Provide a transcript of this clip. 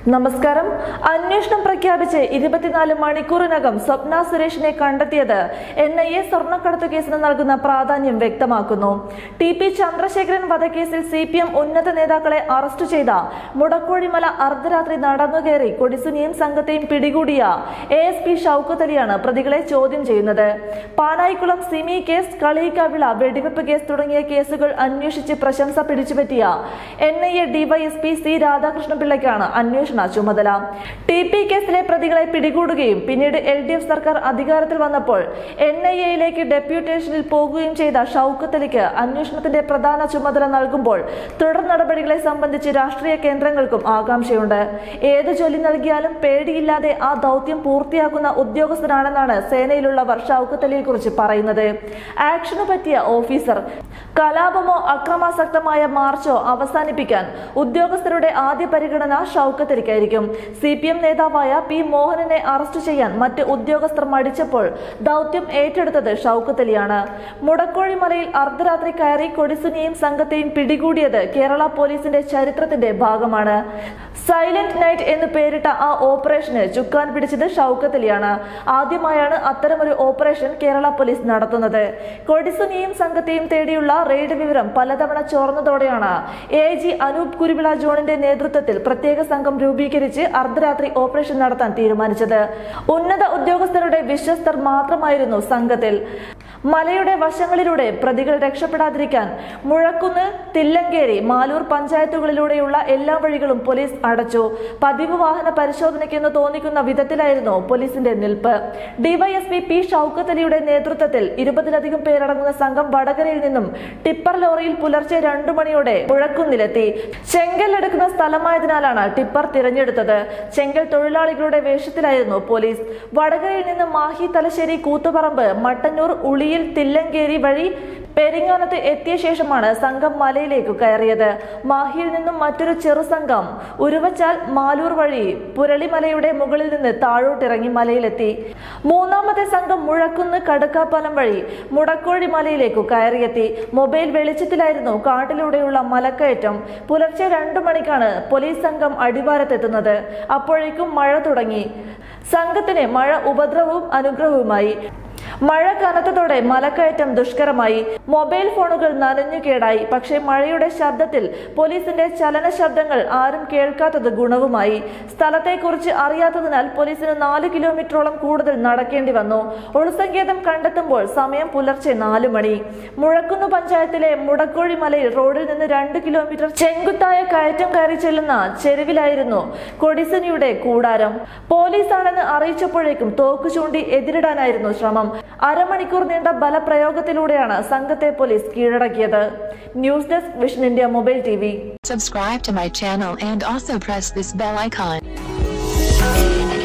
നമസ്കാരം അന്വേഷണം പ്രഖ്യാപിച്ച് ഇരുപത്തിനാല് മണിക്കൂറിനകം സ്വപ്ന സുരേഷിനെ കണ്ടെത്തിയത് എൻ ഐ എ സ്വർണ്ണക്കടത്ത് കേസിന് നൽകുന്ന പ്രാധാന്യം വ്യക്തമാക്കുന്നു ടി പി ചന്ദ്രശേഖരൻ വധക്കേസിൽ സി പി എം ഉന്നത നേതാക്കളെ അറസ്റ്റ് ചെയ്ത മുടക്കോഴിമല അർദ്ധരാത്രി നടന്നുകയറി കൊടിസുനിയും സംഘത്തെയും പിടികൂടിയ എ എസ് പി ഷൌക്കത്ത് അലിയാണ് പ്രതികളെ ചോദ്യം ചെയ്യുന്നത് പാനായിക്കുളം സിമി കേസ് കളിയിക്കാവിള വെടിവെപ്പ് കേസ് തുടങ്ങിയ കേസുകൾ അന്വേഷിച്ച് പ്രശംസ പിടിച്ചുപറ്റിയ N I A DYSP C രാധാകൃഷ്ണപിള്ളയ്ക്കാണ് അന്വേഷണ ചുമതല ടി പി കേസിലെ പ്രതികളെ പിടികൂടുകയും പിന്നീട് എൽ ഡി എഫ് സർക്കാർ അധികാരത്തിൽ വന്നപ്പോൾ എൻ ഐ എയിലേക്ക് ഡെപ്യൂട്ടേഷനിൽ പോകുകയും ചെയ്ത ഷൌക്കത്ത് അലിക്ക് അന്വേഷണത്തിന്റെ പ്രധാന ചുമതല നൽകുമ്പോൾ തുടർ നടപടികളെ സംബന്ധിച്ച് രാഷ്ട്രീയ കേന്ദ്രങ്ങൾക്കും ആകാംക്ഷയുണ്ട് ഏത് ജോലി നൽകിയാലും പേടിയില്ലാതെ ആ ദൗത്യം പൂർത്തിയാക്കുന്ന ഉദ്യോഗസ്ഥനാണെന്നാണ് സേനയിലുള്ളവർ ഷൌക്കത്ത് അലിയെ കുറിച്ച് പറയുന്നത് ആക്ഷന് പറ്റിയ ഓഫീസർ കലാപമോ അക്രമാസക്തമായ മാർച്ചോ അവസാനിപ്പിക്കാൻ ഉദ്യോഗസ്ഥരുടെ ആദ്യ പരിഗണന ഷൌക്കത്ത് അലിക്കായിരിക്കും സി പി എം നേതാവായ പി മോഹനനെ അറസ്റ്റ് ചെയ്യാൻ മറ്റ് ഉദ്യോഗസ്ഥർ മടിച്ചപ്പോൾ ദൗത്യം ഏറ്റെടുത്തത് ഷൌക്കത്ത് അലിയാണ് മുടക്കോഴി മലയിൽ അർദ്ധരാത്രി കയറി കൊടിസുനിയും സംഘത്തെയും പിടികൂടിയത് കേരള പോലീസിന്റെ ചരിത്രത്തിന്റെ ഭാഗമാണ് സൈലന്റ് നൈറ്റ് എന്ന് പേരിട്ട ആ ഓപ്പറേഷന് ചുക്കാൻ പിടിച്ചത് ഷൌക്കത്ത് അലിയാണ് ആദ്യമായാണ് അത്തരമൊരു ഓപ്പറേഷൻ കേരള പോലീസ് നടത്തുന്നത് കൊടിസുനിയും സംഘത്തെയും തേടിയുള്ള റെയ്ഡ് വിവരം പലതവണ ചോർന്നതോടെയാണ് എ ജി അനൂപ് കുരുവിള ജോണിന്റെ നേതൃത്വത്തിൽ പ്രത്യേക സംഘം രൂപീകരിച്ച് അർദ്ധരാത്രി ഓപ്പറേഷൻ നടത്താൻ തീരുമാനിച്ചത് ഉന്നത ഉദ്യോഗസ്ഥരുടെ വിശ്വസ്തർ മാത്രമായിരുന്നു സംഘത്തിൽ മലയുടെ വശങ്ങളിലൂടെ പ്രതികൾ രക്ഷപ്പെടാതിരിക്കാൻ മുഴക്കുന്ന് തില്ലങ്കേരി മാലൂർ പഞ്ചായത്തുകളിലൂടെയുള്ള എല്ലാ വഴികളും പോലീസ് അടച്ചു പതിവ് വാഹന പരിശോധനയ്ക്കെന്ന് തോന്നിക്കുന്ന വിധത്തിലായിരുന്നു പോലീസിന്റെ നിൽപ്പ് ഡിവൈഎസ്പി പി ഷൌക്കത്ത് അലിയുടെ നേതൃത്വത്തിൽ ഇരുപതിലധികം പേരടങ്ങുന്ന സംഘം വടകരയിൽ നിന്നും ടിപ്പർ ലോറിയിൽ പുലർച്ചെ രണ്ടു മണിയോടെ മുഴക്കുന്നിലെത്തി ചെങ്കൽ എടുക്കുന്ന സ്ഥലമായതിനാലാണ് ടിപ്പർ തിരഞ്ഞെടുത്തത് ചെങ്കൽ തൊഴിലാളികളുടെ വേഷത്തിലായിരുന്നു പോലീസ് വടകരയിൽ നിന്ന് മാഹി തലശ്ശേരി കൂത്തുപറമ്പ് മട്ടന്നൂർ ഉളിയിൽ തില്ലങ്കേരി വഴി പെരിങ്ങാനത്ത് എത്തിയ ശേഷമാണ് സംഘം മലയിലേക്ക് കയറിയത് മാഹിയിൽ നിന്നും മറ്റൊരു ചെറു സംഘം ഉരുവച്ചാൽ മാലൂർ വഴി പുരളിമലയുടെ മുകളിൽ നിന്ന് താഴോട്ടിറങ്ങി മലയിലെത്തി മൂന്നാമത്തെ സംഘം മുഴക്കുന്ന് കടുക്കാപ്പാലം വഴി മുടക്കോഴി മലയിലേക്കു കയറിയെത്തി മൊബൈൽ വെളിച്ചത്തിലായിരുന്നു കാട്ടിലൂടെയുള്ള മലക്കയറ്റം പുലർച്ചെ രണ്ടു മണിക്കാണ് പോലീസ് സംഘം അടിവാരത്തെത്തുന്നത് അപ്പോഴേക്കും മഴ തുടങ്ങി സംഘത്തിന് മഴ ഉപദ്രവവും അനുഗ്രഹവുമായി മഴ കനത്തതോടെ മലക്കയറ്റം ദുഷ്കരമായി മൊബൈൽ ഫോണുകൾ നനഞ്ഞു കേടായി പക്ഷേ മഴയുടെ ശബ്ദത്തിൽ പോലീസിന്റെ ചലന ശബ്ദങ്ങൾ ആരും കേൾക്കാത്തത് ഗുണവുമായി സ്ഥലത്തെക്കുറിച്ച് അറിയാത്തതിനാൽ പോലീസിന് നാല് കിലോമീറ്ററോളം കൂടുതൽ നടക്കേണ്ടി വന്നു ഒളിസങ്കേതം കണ്ടെത്തുമ്പോൾ സമയം പുലർച്ചെ നാലു മണി മുഴക്കുന്ന് പഞ്ചായത്തിലെ മുടക്കോഴി മലയിൽ റോഡിൽ നിന്ന് രണ്ട് കിലോമീറ്റർ ചെങ്കുത്തായ കയറ്റം കയറി ചെല്ലുന്ന ചെരുവിലായിരുന്നു കൊടിസനിയുടെ കൂടാരം പോലീസാണെന്ന് അറിയിച്ചപ്പോഴേക്കും തോക്ക് ചൂണ്ടി എതിരിടാനായിരുന്നു ശ്രമം അരമണിക്കൂർ നീണ്ട ബലപ്രയോഗത്തിലൂടെയാണ് സംഘത്തെ പോലീസ് കീഴടക്കിയത് news desk vision India mobile T Subscribe to my channel and also press this bell icon.